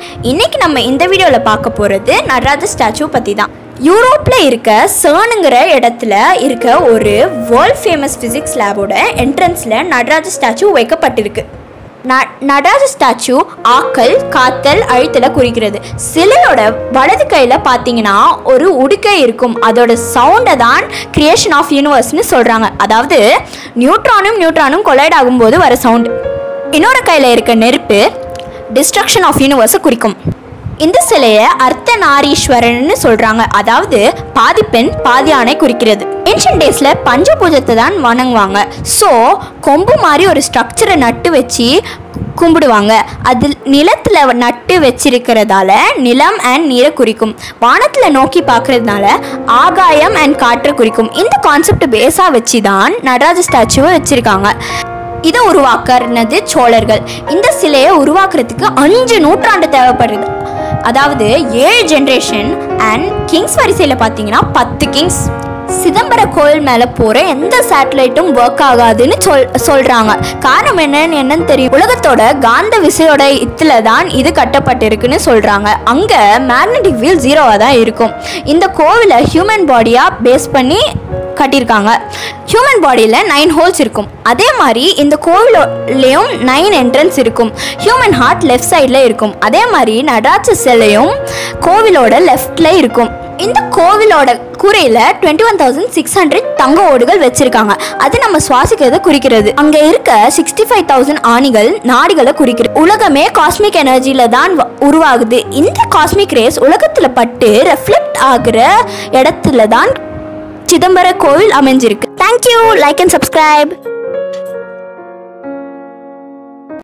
இன்னைக்கு நம்ம இந்த வீடியோவில் பார்க்க போகிறது நடராஜ ஸ்டாச்சு பற்றி தான் யூரோப்பில் இருக்க சர்னுங்கிற இடத்துல இருக்க ஒரு வேர்ல்ட் ஃபேமஸ் ஃபிசிக்ஸ் லேபோட என்ட்ரன்ஸில் நடராஜ ஸ்டாச்சு வைக்கப்பட்டிருக்கு ந- நடராஜ ஸ்டாச்சு ஆக்கல் காத்தல் அழுத்தலை குறிக்கிறது சிலையோட வலது கையில் பார்த்தீங்கன்னா ஒரு உடுக்கை இருக்கும் அதோட சவுண்டை தான் கிரியேஷன் ஆஃப் யூனிவர்ஸ்னு சொல்கிறாங்க அதாவது நியூட்ரானும் நியூட்ரானும் கொலைட் ஆகும்போது வர சவுண்ட் இன்னொரு கையில் இருக்க நெருப்பு டிஸ்ட்ரக்ஷன் ஆஃப் யூனிவர்ஸை குறிக்கும் இந்த சிலையை அர்த்தநாரீஸ்வரன்னு சொல்றாங்க அதாவது பாதி பெண் பாதி ஆணை குறிக்கிறது ஏன்ஷியன் டேஸ்ல பஞ்சபூஜத்தை தான் வணங்குவாங்க ஸோ கொம்பு மாதிரி ஒரு ஸ்ட்ரக்சரை நட்டு வச்சு கும்பிடுவாங்க அதில் நிலத்தில் நட்டு வச்சிருக்கிறதால நிலம் அண்ட் நீரை குறிக்கும் வானத்தில் நோக்கி பார்க்கறதுனால ஆகாயம் அண்ட் காற்றை குறிக்கும் இந்த கான்செப்ட் பேஸாக வச்சு தான் நடராஜ ஸ்டாச்சுவை வச்சுருக்காங்க இதை உருவாக்குறது சோழர்கள் இந்த சிலையை உருவாக்குறதுக்கு அஞ்சு நூற்றாண்டு தேவைப்படுது அதாவது ஏழு ஜென்ரேஷன் அண்ட் கிங்ஸ் வரிசையில் பார்த்தீங்கன்னா பத்து கிங்ஸ் சிதம்பர கோயில் மேலே போகிற எந்த சேட்டலைட்டும் ஒர்க் ஆகாதுன்னு சொல் சொல்கிறாங்க காரணம் என்னன்னு என்னன்னு தெரியும் உலகத்தோட காந்த விசையோட இத்துல தான் இது கட்டப்பட்டிருக்குன்னு சொல்கிறாங்க அங்கே மேக்னெட்டிக் வீல் ஜீரோவாக தான் இருக்கும் இந்த கோவிலை ஹியூமன் பாடியாக பேஸ் பண்ணி கட்டியிருக்காங்க ஹியூமன் பாடியில் நைன் ஹோல்ஸ் இருக்கும் அதே மாதிரி இந்த கோவிலையும் நைன் என்ட்ரன்ஸ் இருக்கும் ஹியூமன் ஹார்ட் லெஃப்ட் சைடில் இருக்கும் அதே மாதிரி நடராஜ சிலையும் கோவிலோட லெஃப்டில் இருக்கும் இந்த கோவிலோட கூரையில் twenty one thousand six hundred தங்க ஓடுகள் வச்சிருக்காங்க அது நம்ம சுவாசிக்கிறத குறிக்கிறது அங்கே இருக்க சிக்ஸ்டி ஃபைவ் தௌசண்ட் ஆணிகள் நாடிகளை குறிக்கிறது உலகமே காஸ்மிக் எனர்ஜியில் தான் வ- உருவாகுது இந்த காஸ்மிக் ரேஸ் உலகத்தில் பட்டு ரெஃப்ளெக்ட் ஆகுற இடத்துல தான் சிதம்பர கோவில் அமைஞ்சிருக்கு தேங்க்யூ லைக் அண்ட் சப்ஸ்கிரைப்